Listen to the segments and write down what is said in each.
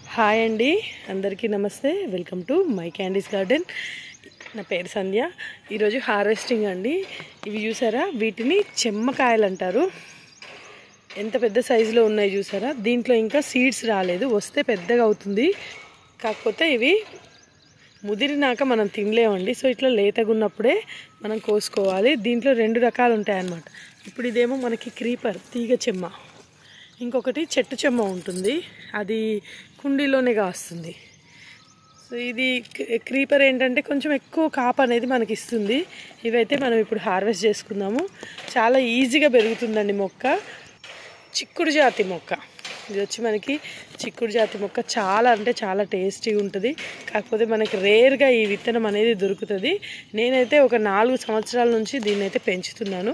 hi అండి అందరికీ నమస్తే welcome to my candies garden నా పేరు సంధ్య ఈరోజు హార్వెస్టింగ్ అండి ఇవి చూసారా వీటిని చెమ్మకాయలు అంటారు ఎంత పెద్ద సైజులో ఉన్నాయి చూసారా దీంట్లో ఇంకా సీడ్స్ రాలేదు వస్తే పెద్దగా అవుతుంది కాకపోతే ఇవి ముదిరినాక మనం తినలేమండి సో ఇట్లా లేతగా ఉన్నప్పుడే మనం కోసుకోవాలి దీంట్లో రెండు రకాలు ఉంటాయన్నమాట ఇప్పుడు ఇదేమో మనకి క్రీపర్ తీగ చెమ్మ ఇంకొకటి చెట్టు చెమ్మ ఉంటుంది అది కుండీలోనే కాస్తుంది సో ఇది క్రీ- క్రీపర్ ఏంటంటే కొంచెం ఎక్కువ కాపు అనేది మనకి ఇస్తుంది ఇవైతే మనం ఇప్పుడు హార్వెస్ట్ చేసుకుందాము చాలా ఈజీగా పెరుగుతుందండి మొక్క చిక్కుడు జాతి మొక్క ఇది వచ్చి మనకి చిక్కుడు జాతి మొక్క చాలా అంటే చాలా టేస్టీగా ఉంటుంది కాకపోతే మనకి రేర్గా ఈ విత్తనం అనేది దొరుకుతుంది నేనైతే ఒక నాలుగు సంవత్సరాల నుంచి దీన్ని అయితే పెంచుతున్నాను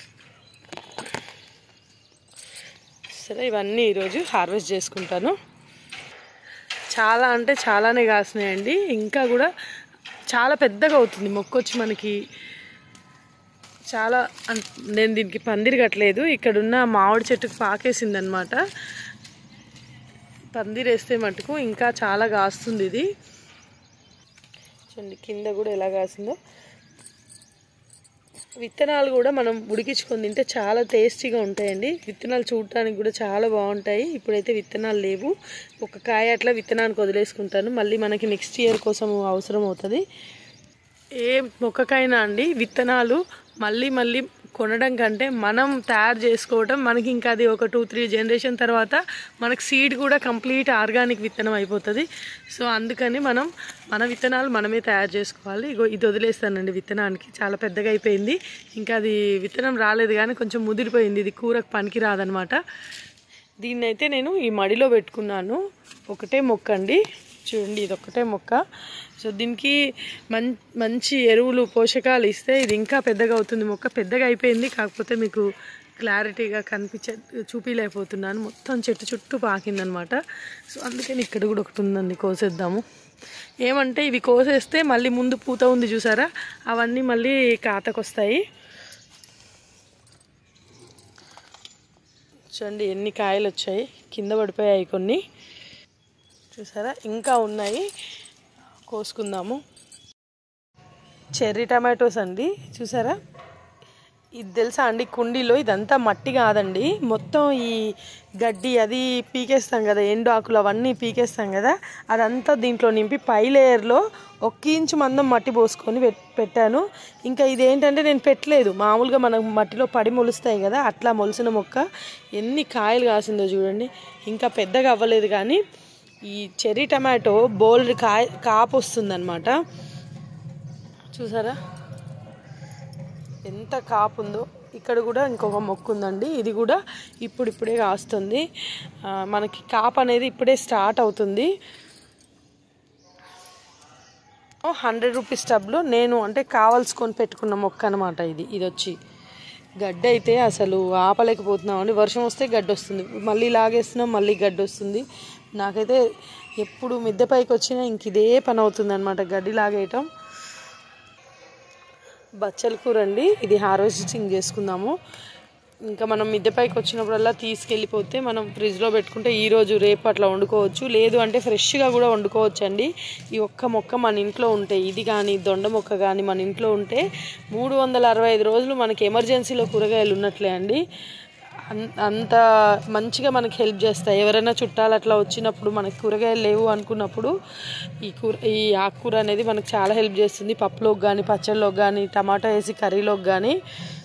సరే ఇవన్నీ ఈరోజు హార్వెస్ట్ చేసుకుంటాను చాలా అంటే చాలానే కాసినాయండి ఇంకా కూడా చాలా పెద్దగా అవుతుంది మొక్క వచ్చి మనకి చాలా అన్- నేను దీనికి పందిరి కట్టలేదు ఇక్కడున్న మామిడి చెట్టుకు పాకేసింది అనమాట పందిరి వేస్తే మటుకు ఇంకా చాలా కాస్తుంది ఇది చూడండి కింద కూడా ఎలా కాసిందో విత్తనాలు కూడా మనం ఉడికించుకొని తింటే చాలా టేస్టీగా ఉంటాయండి విత్తనాలు చూడటానికి కూడా చాలా బాగుంటాయి ఇప్పుడైతే విత్తనాలు లేవు ఒక కాయ అట్లా విత్తనానికి వదిలేసుకుంటాను మళ్ళీ మనకి నెక్స్ట్ ఇయర్ కోసం అవసరం అవుతుంది ఏ మొక్కకైనా అండి విత్తనాలు మళ్ళీ మళ్ళీ కొనడం కంటే మనం తయారు చేసుకోవడం మనకి ఇంకా అది ఒక టూ త్రీ జనరేషన్ తర్వాత మనకి సీడ్ కూడా కంప్లీట్ ఆర్గానిక్ విత్తనం అయిపోతుంది సో అందుకని మనం మన విత్తనాలు మనమే తయారు చేసుకోవాలి ఇగో ఇది వదిలేస్తానండి విత్తనానికి చాలా పెద్దగా అయిపోయింది ఇంకా అది విత్తనం రాలేదు కానీ కొంచెం ముదిరిపోయింది ఇది కూరకు పనికి రాదనమాట దీన్ని అయితే నేను ఈ మడిలో పెట్టుకున్నాను ఒకటే మొక్క అండి చూడండి ఇది ఒకటే మొక్క సో దీనికి మం మంచి ఎరువులు పోషకాలు ఇస్తే ఇది ఇంకా పెద్దగా అవుతుంది మొక్క పెద్దగా అయిపోయింది కాకపోతే మీకు క్లారిటీగా కనిపించ చూపించలేకపోతున్నాను మొత్తం చెట్టు చుట్టూ పాకిందనమాట సో అందుకని ఇక్కడ కూడా ఒకటి ఉందండి కోసేద్దాము ఏమంటే ఇవి కోసేస్తే మళ్ళీ ముందు పూత ఉంది చూసారా అవన్నీ మళ్ళీ కాతకొస్తాయి చూడండి ఎన్ని కాయలు వచ్చాయి కింద పడిపోయాయి కొన్ని చూసారా ఇంకా ఉన్నాయి కోసుకుందాము చెర్రీ టమాటోస్ అండి చూసారా ఇది తెలుసా అండి కుండీలో ఇదంతా మట్టి కాదండి మొత్తం ఈ గడ్డి అది పీకేస్తాం కదా ఎండు ఆకులు అవన్నీ పీకేస్తాం కదా అదంతా దీంట్లో నింపి పై లేయర్లో ఒక ఇంచు మందం మట్టి పోసుకొని పెట్- పెట్టాను ఇంకా ఇదేంటంటే నేను పెట్టలేదు మామూలుగా మనం మట్టిలో పడి మొలుస్తాయి కదా అట్లా మొలిసిన మొక్క ఎన్ని కాయలు కాసిందో చూడండి ఇంకా పెద్దగా అవ్వలేదు కానీ ఈ చెర్రీ టమాటో బోల్డ్ కాయ కాపు వస్తుందన్నమాట చూసారా ఎంత కాపు ఉందో ఇక్కడ కూడా ఇంకొక మొక్క ఉందండి ఇది కూడా ఇప్పుడిప్పుడే కాస్తుంది ఆ, మనకి కాపు అనేది ఇప్పుడే స్టార్ట్ అవుతుంది హండ్రెడ్ రూపీస్ టబ్లో నేను అంటే కావాల్సుకొని పెట్టుకున్న మొక్క అనమాట ఇది ఇది వచ్చి గడ్డి అయితే అసలు ఆపలేకపోతున్నామండి వర్షం వస్తే గడ్డి వస్తుంది మళ్ళీ లాగేస్తున్నాం మళ్ళీ గడ్డి వస్తుంది నాకైతే ఎప్పుడు మిద్దె పైకి వచ్చినా ఇంక ఇదే పని అవుతుంది అనమాట గడ్డి లాగేయటం బచ్చల కూర అండి ఇది హార్వెస్టింగ్ చేసుకుందాము ఇంకా మనం మిద్దె పైకి వచ్చినప్పుడల్లా తీసుకెళ్ళిపోతే మనం ఫ్రిడ్జ్లో పెట్టుకుంటే ఈ రోజు రేపు అట్లా వండుకోవచ్చు లేదు అంటే ఫ్రెష్గా కూడా వండుకోవచ్చు అండి ఈ ఒక్క మొక్క మన ఇంట్లో ఉంటే ఇది కానీ దొండ మొక్క కానీ మన ఇంట్లో ఉంటే మూడు వందల అరవై ఐదు రోజులు మనకి ఎమర్జెన్సీలో కూరగాయలు ఉన్నట్లే అండి అన్- అంత మంచిగా మనకి హెల్ప్ చేస్తాయి ఎవరైనా చుట్టాలు అట్లా వచ్చినప్పుడు మనకి కూరగాయలు లేవు అనుకున్నప్పుడు ఈ కూర ఈ ఆకుకూర అనేది మనకు చాలా హెల్ప్ చేస్తుంది పప్పులోకి కానీ పచ్చళ్ళలోకి కానీ టమాటా వేసి కర్రీలోకి కానీ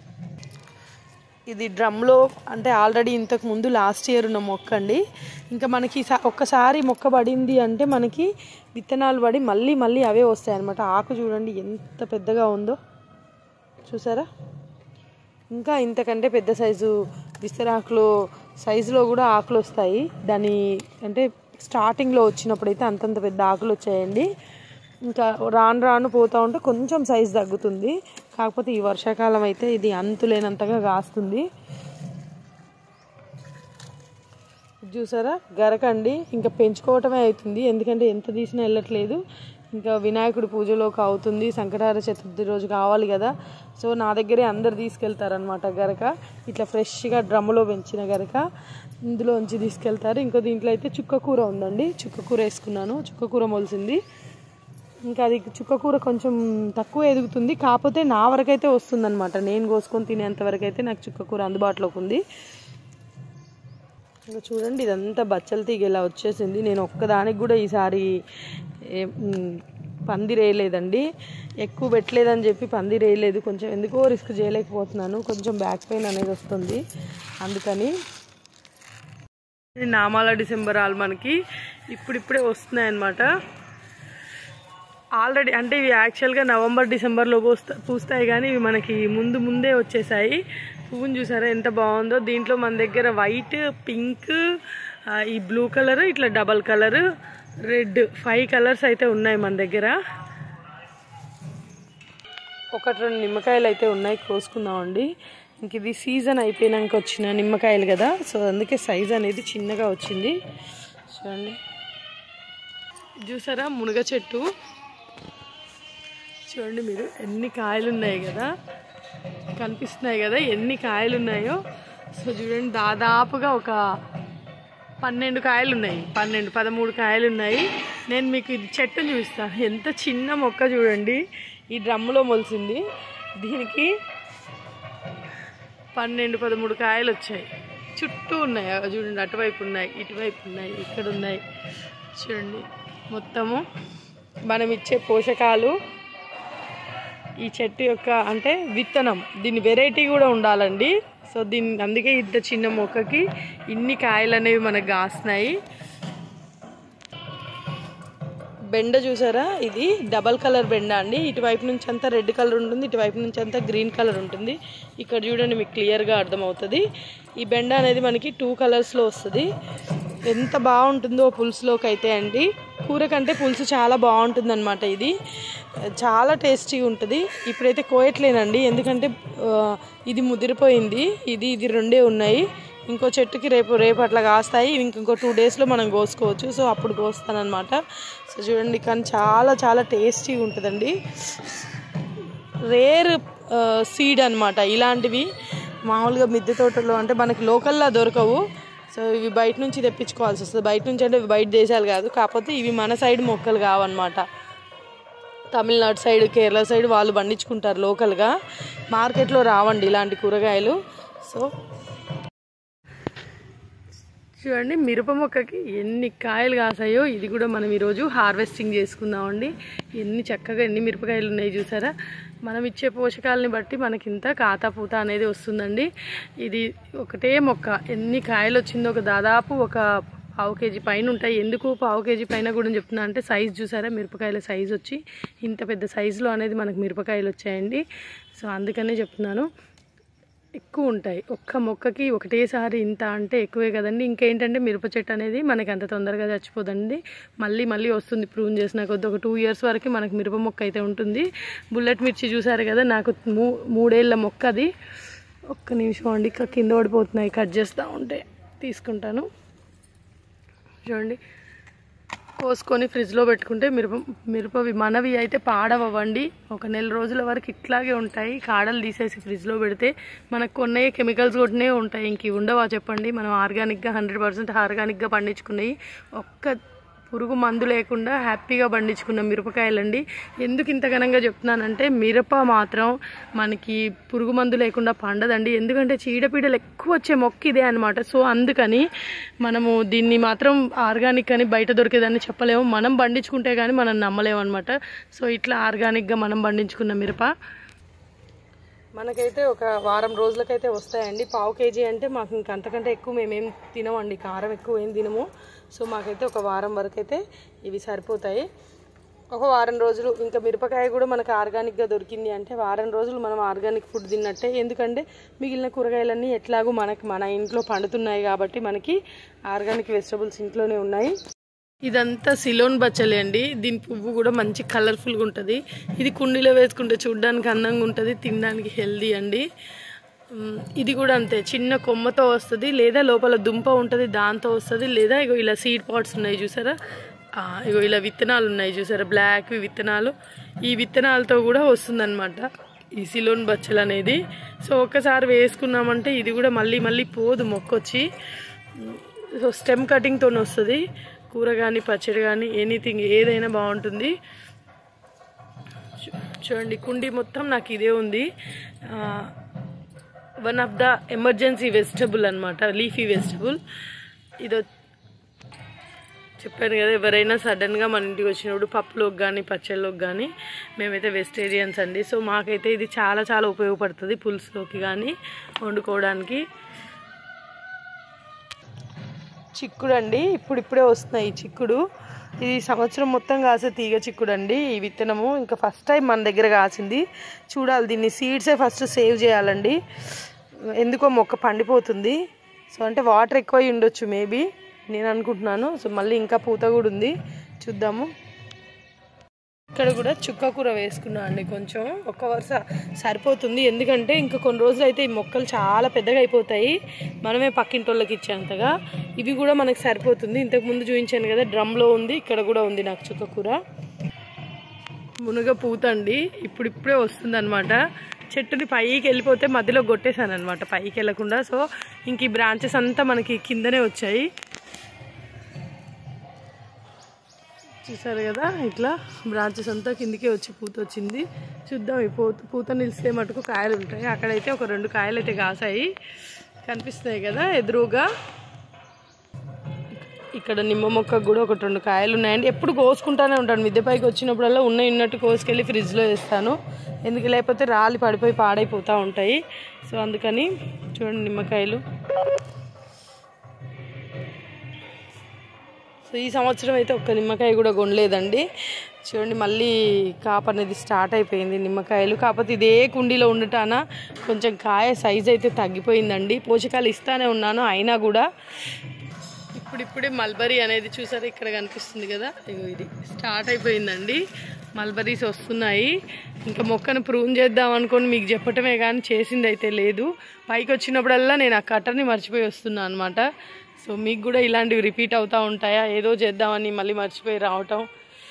ఇది డ్రమ్లో అంటే ఆల్రెడీ ఇంతకు ముందు లాస్ట్ ఇయర్ ఉన్న మొక్క అండి ఇంకా మనకి సా- ఒక్కసారి మొక్క పడింది అంటే మనకి విత్తనాలు పడి మళ్ళీ మళ్ళీ అవే వస్తాయి అనమాట ఆకు చూడండి ఎంత పెద్దగా ఉందో చూసారా ఇంకా ఇంతకంటే పెద్ద సైజు విస్తరాకులు సైజులో కూడా ఆకులు వస్తాయి దాని అంటే స్టార్టింగ్లో వచ్చినప్పుడు అయితే అంతంత పెద్ద ఆకులు వచ్చాయండి ఇంకా రాను రాను పోతూ ఉంటే కొంచెం సైజు తగ్గుతుంది కాకపోతే ఈ వర్షాకాలం అయితే ఇది అంతులేనంతగా కాస్తుంది ఇది చూసారా గరకండి ఇంకా పెంచుకోవటమే అవుతుంది ఎందుకంటే ఎంత తీసినా వెళ్ళట్లేదు ఇంకా వినాయకుడి పూజలోకి అవుతుంది సంకటార చతుర్థి రోజు కావాలి కదా సో నా దగ్గరే అందరు తీసుకెళ్తారనమాట గరక ఇట్లా ఫ్రెష్గా డ్రమ్ములో పెంచిన గరక ఇందులోంచి తీసుకెళ్తారు ఇంకో దీంట్లో అయితే చుక్క కూర ఉందండి చుక్క కూర వేసుకున్నాను చుక్క కూర మొలిసింది ఇంకా అది చుక్క కూర కొంచెం తక్కువ ఎదుగుతుంది కాకపోతే నా వరకైతే వస్తుందన్నమాట నేను కోసుకొని తినేంత వరకు అయితే నాకు చుక్క కూర అందుబాటులోకి ఉంది ఇంకా చూడండి ఇదంతా బచ్చల తీగ ఇలా వచ్చేసింది నేను ఒక్కదానికి కూడా ఈసారి ఏ- మ్, పందిరి వేయలేదండి ఎక్కువ పెట్టలేదని చెప్పి పందిరి వేయలేదు కొంచెం ఎందుకో రిస్క్ చేయలేకపోతున్నాను కొంచెం బ్యాక్ పెయిన్ అనేది వస్తుంది అందుకని ఇది నామాల డిసెంబర్ ఆల్ మనకి ఇప్పుడిప్పుడే వస్తున్నాయి అన్నమాట ఆల్రెడీ అంటే ఇవి యాక్చువల్గా నవంబర్ డిసెంబర్లో పూస్తా పూస్తాయి కానీ ఇవి మనకి ముందు ముందే వచ్చేసాయి పువ్వుని చూసారా ఎంత బాగుందో దీంట్లో మన దగ్గర వైట్ పింక్ ఆ, ఈ బ్లూ కలర్ ఇట్లా double colour red five colours అయితే ఉన్నాయి మన దగ్గర ఒకటి రెండు నిమ్మకాయలు అయితే ఉన్నాయి కోసుకుందామండి ఇంక ఇది సీజన్ అయిపోయినాక వచ్చిన నిమ్మకాయలు కదా సో అందుకే సైజ్ అనేది చిన్నగా వచ్చింది చూడండి చూసారా మునగ చెట్టు చూడండి మీరు ఎన్ని కాయలు ఉన్నాయి కదా కనిపిస్తున్నాయి కదా ఎన్ని కాయలు ఉన్నాయో సో చూడండి దాదాపుగా ఒక పన్నెండు కాయలు ఉన్నాయి పన్నెండు పదమూడు కాయలు ఉన్నాయి నేను మీకు ఇది చెట్టుని చూపిస్తాను ఎంత చిన్న మొక్క చూడండి ఈ డ్రమ్ములో మొలిసింది దీనికి పన్నెండు పదమూడు కాయలు వచ్చాయి చుట్టూ ఉన్నాయి అవి చూడండి అటువైపు ఉన్నాయి ఇటువైపు ఉన్నాయి ఇక్కడ ఉన్నాయి చూడండి మొత్తము మనం ఇచ్చే పోషకాలు ఈ చెట్టు యొక్క అంటే విత్తనం దీని వెరైటీ కూడా ఉండాలండి సో దీని అందుకే ఇంత చిన్న మొక్కకి ఇన్ని కాయలు అనేవి మనకు కాస్తున్నాయి బెండ చూసారా ఇది డబల్ కలర్ బెండ అండి ఇటువైపు నుంచి అంతా రెడ్ కలర్ ఉంటుంది ఇటువైపు నుంచి అంతా గ్రీన్ కలర్ ఉంటుంది ఇక్కడ చూడండి మీకు క్లియర్గా అర్థమవుతుంది ఈ బెండ అనేది మనకి టూ కలర్స్లో వస్తుంది ఎంత బాగుంటుందో పులుసులోకి అయితే అండి కూర కంటే పులుసు చాలా బాగుంటుంది అనమాట ఇది చాలా టేస్టీగా ఉంటుంది ఇప్పుడైతే కోయట్లేనండి ఎందుకంటే ఆ, ఇది ముదిరిపోయింది ఇది ఇది రెండే ఉన్నాయి ఇంకో చెట్టుకి రేపు రేపు అట్లా కాస్తాయి ఇవి ఇంకో టూ డేస్లో మనం కోసుకోవచ్చు సో అప్పుడు కోస్తాను అనమాట సో చూడండి కానీ చాలా చాలా టేస్టీగా ఉంటుందండి రేర్ సీడ్ అన్నమాట ఇలాంటివి మామూలుగా మిద్దె తోటలో అంటే మనకి లోకల్లా దొరకవు సో ఇవి బయట నుంచి తెప్పించుకోవాల్సి వస్తుంది బయట నుంచి అంటే ఇవి బయట దేశాలు కాదు కాకపోతే ఇవి మన సైడ్ మొక్కలు కావన్నమాట తమిళనాడు సైడ్ కేరళ సైడ్ వాళ్ళు పండించుకుంటారు లోకల్గా మార్కెట్లో రావండి ఇలాంటి కూరగాయలు సో చూడండి మిరప మొక్కకి ఎన్ని కాయలు కాసాయో ఇది కూడా మనం ఈరోజు హార్వెస్టింగ్ చేసుకుందామండి ఎన్ని చక్కగా ఎన్ని మిరపకాయలు ఉన్నాయి చూసారా మనం ఇచ్చే పోషకాలని బట్టి మనకి ఇంత కాతా పూత అనేది వస్తుందండి ఇది ఒకటే మొక్క ఎన్ని కాయలు వచ్చిందో ఒక దాదాపు ఒక పావు కేజీ పైన ఉంటాయి ఎందుకు పావు కేజీ పైన కూడా చెప్తున్నా అంటే సైజ్ చూసారా మిరపకాయల సైజ్ వచ్చి ఇంత పెద్ద సైజులో అనేది మనకు మిరపకాయలు వచ్చాయండి సో అందుకనే చెప్తున్నాను ఎక్కువ ఉంటాయి ఒక్క మొక్కకి ఒకటేసారి ఇంత అంటే ఎక్కువే కదండి ఇంకేంటంటే మిరప చెట్టు అనేది మనకి అంత తొందరగా చచ్చిపోదండి మళ్ళీ మళ్ళీ వస్తుంది ప్రూన్ చేసిన కొద్ది ఒక టూ ఇయర్స్ వరకు మనకి మిరప మొక్క అయితే ఉంటుంది బుల్లెట్ మిర్చి చూసారు కదా నాకు మూ మూడేళ్ళ మొక్క అది ఒక్క నిమిషం అండి ఇక కింద పడిపోతున్నాయి కట్ చేస్తూ ఉంటే తీసుకుంటాను చూడండి కోసుకొని ఫ్రిడ్జ్లో పెట్టుకుంటే మిరప మిరపవి మనవి అయితే పాడవండి ఒక నెల రోజుల వరకు ఇట్లాగే ఉంటాయి కాడలు తీసేసి ఫ్రిడ్జ్లో పెడితే మనకు కొన్ని కెమికల్స్ కొట్టినే ఉంటాయి ఇంక ఇవి ఉండవా చెప్పండి మనం ఆర్గానిక్గా హండ్రెడ్ పర్సెంట్ ఆర్గానిక్గా పండించుకున్నాయి ఒక్క పురుగు మందు లేకుండా హ్యాపీగా పండించుకున్న మిరపకాయలండి ఎందుకు ఇంత ఘనంగా చెప్తున్నానంటే మిరప మాత్రం మనకి పురుగు మందు లేకుండా పండదండి ఎందుకంటే చీడపీడలు ఎక్కువ వచ్చే మొక్క ఇదే అనమాట సో అందుకని మనము దీన్ని మాత్రం ఆర్గానిక్ అని బయట దొరికేదాన్ని చెప్పలేము మనం పండించుకుంటే కానీ మనం నమ్మలేము అనమాట సో ఇట్లా ఆర్గానిక్గా మనం పండించుకున్న మిరప మనకైతే ఒక వారం రోజులకైతే వస్తాయండి పావు కేజీ అంటే మాకు ఇంక అంతకంటే ఎక్కువ మేమేం తినమండి కారం ఎక్కువ ఏం తినము సో మాకైతే ఒక వారం వరకు అయితే ఇవి సరిపోతాయి ఒక వారం రోజులు ఇంకా మిరపకాయ కూడా మనకు ఆర్గానిక్గా దొరికింది అంటే వారం రోజులు మనం ఆర్గానిక్ ఫుడ్ తిన్నట్టే ఎందుకంటే మిగిలిన కూరగాయలన్నీ ఎట్లాగూ మనకి మన ఇంట్లో పండుతున్నాయి కాబట్టి మనకి ఆర్గానిక్ వెజిటబుల్స్ ఇంట్లోనే ఉన్నాయి ఇదంతా సిలోన్ బచ్చలి అండి దీని పువ్వు కూడా మంచి కలర్ఫుల్గా ఉంటుంది ఇది కుండీలో వేసుకుంటే చూడడానికి అందంగా ఉంటుంది తినడానికి హెల్దీ అండి మ్, ఇది కూడా అంతే చిన్న కొమ్మతో వస్తుంది లేదా లోపల దుంప ఉంటుంది దాంతో వస్తుంది లేదా ఇగో ఇలా సీడ్ పాట్స్ ఉన్నాయి చూసారా ఆ, ఇగో ఇలా విత్తనాలు ఉన్నాయి చూసారా బ్లాక్ విత్తనాలు ఈ విత్తనాలతో కూడా వస్తుందన్నమాట ఈ సిలోన్ బచ్చలు అనేది సో ఒక్కసారి వేసుకున్నామంటే ఇది కూడా మళ్ళీ మళ్ళీ పోదు మొక్కొచ్చి సో స్టెమ్ కటింగ్తో వస్తుంది కూర కానీ పచ్చడి కానీ ఎనీథింగ్ ఏదైనా బాగుంటుంది చూ- చూడండి కుండీ మొత్తం నాకు ఇదే ఉంది one of the emergency vegetable అనమాట లీఫీ వెజిటబుల్ ఇది చెప్పాను కదా ఎవరైనా సడన్గా మన ఇంటికి వచ్చినప్పుడు పప్పులోకి కానీ పచ్చళ్ళలోకి కానీ మేమైతే వెజిటేరియన్స్ అండి సో మాకైతే ఇది చాలా చాలా ఉపయోగపడుతుంది పులుసులోకి కానీ వండుకోవడానికి చిక్కుడు అండి ఇప్పుడు ఇప్పుడే వస్తున్నాయి ఈ చిక్కుడు ఇది సంవత్సరం మొత్తం కాసే తీగ చిక్కుడు అండి ఈ విత్తనము ఇంకా ఫస్ట్ టైం మన దగ్గర కాసింది చూడాలి దీన్ని సీడ్సే ఫస్ట్ సేవ్ చేయాలండి ఎందుకో మొక్క పండిపోతుంది సో అంటే వాటర్ ఎక్కువ అయి ఉండొచ్చు మేబీ నేను అనుకుంటున్నాను సో మళ్ళీ ఇంకా పూత కూడా ఉంది చూద్దాము ఇక్కడ కూడా చుక్క కూర వేసుకున్నా అండి కొంచెం ఒక వరుస సరిపోతుంది ఎందుకంటే ఇంకా కొన్ని రోజులు అయితే ఈ మొక్కలు చాలా పెద్దగా అయిపోతాయి మనమే పక్కింటి వాళ్ళకి ఇచ్చేంతగా ఇవి కూడా మనకు సరిపోతుంది ఇంతకు ముందు చూపించాను కదా డ్రమ్లో ఉంది ఇక్కడ కూడా ఉంది నాకు చుక్క కూర మునగ పూత అండి ఇప్పుడు ఇప్పుడే వస్తుంది అనమాట చెట్టుని పైకి వెళ్ళిపోతే మధ్యలో కొట్టేశాను అనమాట పైకి వెళ్ళకుండా సో ఇంక ఈ బ్రాంచెస్ అంతా మనకి కిందనే వచ్చాయి చూసారు కదా ఇట్లా బ్రాంచెస్ అంతా కిందికే వచ్చి పూత వచ్చింది చూద్దాం ఈ పూత పూత నిలిస్తే మటుకు కాయలు ఉంటాయి అక్కడైతే ఒక రెండు కాయలు అయితే కాసాయి కనిపిస్తున్నాయి కదా ఎదురుగా ఇక్కడ నిమ్మ మొక్కకు కూడా ఒకటి రెండు కాయలు ఉన్నాయండి ఎప్పుడు కోసుకుంటానే ఉంటాను మిద్దె పైకి వచ్చినప్పుడల్లా ఉన్నాయి ఉన్నట్టు కోసుకెళ్ళి ఫ్రిడ్జ్లో వేస్తాను ఎందుకు లేకపోతే రాలి పడిపోయి పాడైపోతూ ఉంటాయి సో అందుకని చూడండి నిమ్మకాయలు సో ఈ సంవత్సరం అయితే ఒక్క నిమ్మకాయ కూడా కొనలేదండి చూడండి మళ్ళీ కాపు అనేది స్టార్ట్ అయిపోయింది నిమ్మకాయలు కాకపోతే ఇదే కుండీలో ఉండటాన కొంచెం కాయ సైజ్ అయితే తగ్గిపోయిందండి పోషకాలు ఇస్తానే ఉన్నాను అయినా కూడా ఇప్పుడిప్పుడే మల్బరీ అనేది చూసారు ఇక్కడ కనిపిస్తుంది కదా ఇగో ఇది స్టార్ట్ అయిపోయిందండి మల్బరీస్ వస్తున్నాయి ఇంకా మొక్కను ప్రూన్ చేద్దాం అనుకొని మీకు చెప్పటమే కానీ చేసింది అయితే లేదు పైకి వచ్చినప్పుడల్లా నేను ఆ కట్టర్ని మర్చిపోయి వస్తున్నాను అనమాట సో మీకు కూడా ఇలాంటివి రిపీట్ అవుతూ ఉంటాయా ఏదో చేద్దామని మళ్ళీ మర్చిపోయి రావటం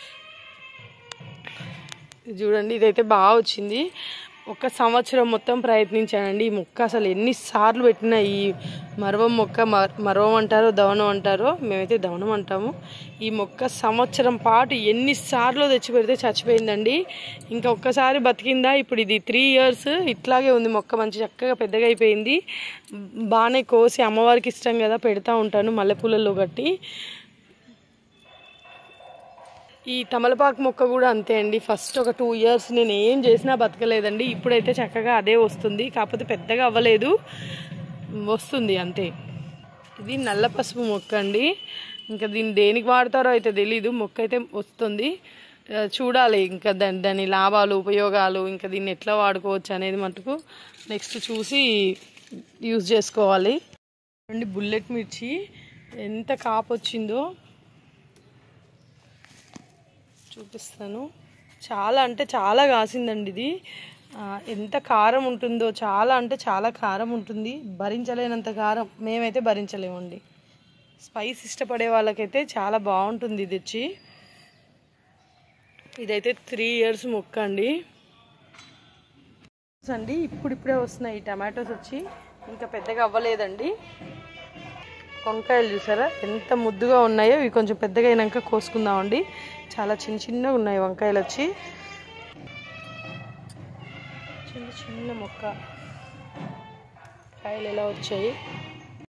ఇది చూడండి ఇదైతే బాగా వచ్చింది ఒక సంవత్సరం మొత్తం ప్రయత్నించానండి ఈ మొక్క అసలు ఎన్నిసార్లు పెట్టినా ఈ మరవం మొక్క మర్- మరవం అంటారో దవనం అంటారో మేమైతే దవనం అంటాము ఈ మొక్క సంవత్సరం పాటు ఎన్నిసార్లు తెచ్చి పెడితే చచ్చిపోయిందండి ఇంకా ఒక్కసారి బతికిందా ఇప్పుడు ఇది త్రీ ఇయర్స్ ఇట్లాగే ఉంది మొక్క మంచి చక్కగా పెద్దగా అయిపోయింది బాగానే కోసి అమ్మవారికి ఇష్టం కదా పెడతా ఉంటాను మల్లెపూలలో కట్టి ఈ తమలపాకు మొక్క కూడా అంతే అండి ఫస్ట్ ఒక టూ ఇయర్స్ నేను ఏం చేసినా బతకలేదండి ఇప్పుడైతే చక్కగా అదే వస్తుంది కాకపోతే పెద్దగా అవ్వలేదు వస్తుంది అంతే ఇది నల్ల పసుపు మొక్క అండి ఇంకా దీన్ని దేనికి వాడతారో అయితే తెలీదు మొక్క అయితే వస్తుంది ఆ, చూడాలి ఇంకా దాని దాని లాభాలు ఉపయోగాలు ఇంకా దీన్ని ఎట్లా వాడుకోవచ్చు అనేది మటుకు నెక్స్ట్ చూసి యూజ్ చేసుకోవాలి అండి బుల్లెట్ మిర్చి ఎంత కాపు వచ్చిందో చూపిస్తాను చాలా అంటే చాలా కాసిందండి ఇది ఆ, ఎంత కారం ఉంటుందో చాలా అంటే చాలా కారం ఉంటుంది భరించలేనంత కారం మేమైతే భరించలేమండి స్పైస్ ఇష్టపడే వాళ్ళకైతే చాలా బాగుంటుంది ఇది వచ్చి ఇదైతే త్రీ ఇయర్స్ మొక్క అండి అండి ఇప్పుడిప్పుడే వస్తున్నాయి ఈ టమాటోస్ వచ్చి ఇంకా పెద్దగా అవ్వలేదండి వంకాయలు చూసారా ఎంత ముద్దుగా ఉన్నాయో ఇవి కొంచెం పెద్దగా అయినాక కోసుకుందామండి చాలా చిన్న చిన్నగా ఉన్నాయి వంకాయలు వచ్చి చిన్న చిన్న మొక్క కాయలు ఎలా వచ్చాయి